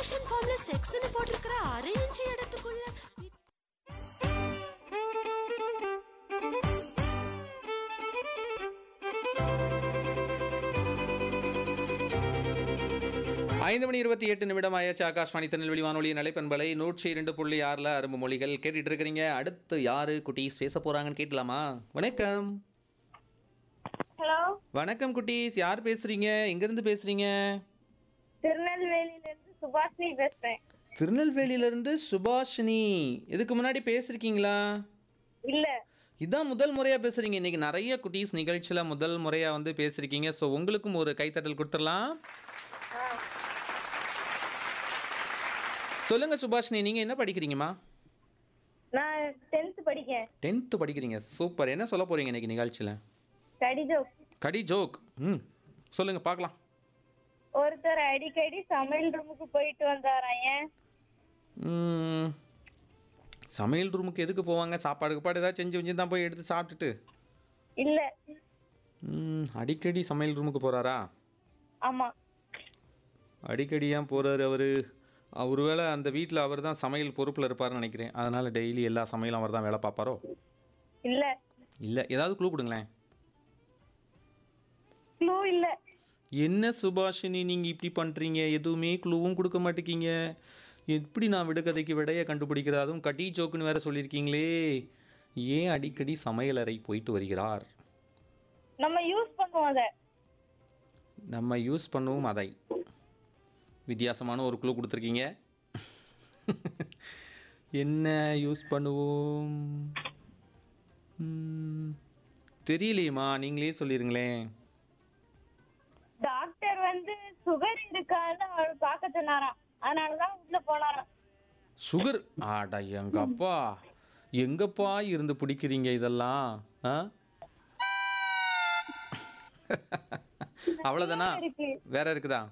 application ஃபார்ம்ல செக்ஸ்னு போட்டிருக்கிற அரை இன்ச்சு இடத்துக்குள்ள ஐந்து மணி இருபத்தி எட்டு நிமிடம் ஆயாச்சு ஆகாஷ்வாணி திருநெல்வேலி வானொலி நிலைப்பண்பலை நூற்றி இரண்டு புள்ளி ஆறில் அரும்பு மொழிகள் கேட்டுட்டு இருக்கிறீங்க அடுத்து யாரு குட்டீஸ் பேச போறாங்கன்னு கேட்கலாமா வணக்கம் ஹலோ வணக்கம் குட்டீஸ் யார் பேசுறீங்க எங்கிருந்து பேசுறீங்க திருநெல்வேலியில இருந்து சுபாஷினி பேசுறேன் திருநெல்வேலியிலிருந்து சுபாஷினி இதுக்கு முன்னாடி பேசிருக்கீங்களா இல்ல இதான் முதல் முறையா பேசுறீங்க இன்னைக்கு நிறைய குட்டீஸ் நிகழ்ச்சியில முதல் முறையா வந்து பேசிருக்கீங்க ஸோ உங்களுக்கும் ஒரு கைத்தட்டல் கொடுத்துடலாம் சொல்லுங்க சுபாஷினி நீங்க என்ன படிக்கிறீங்கம்மா நான் டென்த் படிக்கேன் டென்த்து படிக்கிறீங்க சூப்பர் என்ன சொல்ல போறீங்க இன்னைக்கு நிகழ்ச்சியில் கடிதம் கடி ஜோக் ம் சொல்லுங்க பார்க்கலாம் ஒருத்தர் அடிக்கடி சமையல் ரூமுக்கு போயிட்டு வந்தாராம் ஏன் ம், சமையல் ரூமுக்கு எதுக்கு போவாங்க சாப்பாடு கீப்பாடு ஏதாவது செஞ்சு வச்சு தான் போய் எடுத்து சாப்பிட்டுட்டு இல்ல ம், அடிக்கடி சமையல் ரூமுக்கு போகிறாரா ஆமா அடிக்கடி ஏன் போகிறாரு அவர் ஒருவேளை அந்த வீட்டில் அவர் தான் சமையல் பொறுப்பில் இருப்பார்னு நினைக்கிறேன் அதனால் டெய்லி எல்லா சமையலும் அவர் தான் வேலை பார்ப்பாரோ இல்ல இல்லை ஏதாவது க்ளூ கொடுங்களேன் க்ளூ இல்ல என்ன சுபாஷினி நீங்கள் இப்படி பண்ணுறீங்க எதுவுமே க்ளூவும் கொடுக்க மாட்டேங்கிங்க எப்படி நான் விடுகதைக்கு விடைய கண்டுபிடிக்கிறது அதுவும் கட்டி ஜோக்குன்னு வேற சொல்லியிருக்கீங்களே ஏன் அடிக்கடி சமையலறை போயிட்டு வருகிறார் நம்ம யூஸ் பண்ணுவோம் அத நம்ம யூஸ் பண்ணுவோம் அதை வித்தியாசமான ஒரு க்ளூ கொடுத்துருக்கீங்க என்ன யூஸ் பண்ணுவோம் ம், தெரியலையேம்மா நீங்களே சொல்லிருங்களேன் டாக்டர் வந்து சுகர் இருக்கான்னு அவர் பார்க்க சொன்னாராம் அதனாலதான் உள்ள போனாராம் சுகர் ஆடா எங்கப்பா எங்கப்பா இருந்து பிடிக்கிறீங்க இதெல்லாம் ஆ அவ்வளோதானா இருக்கு வேற இருக்குதா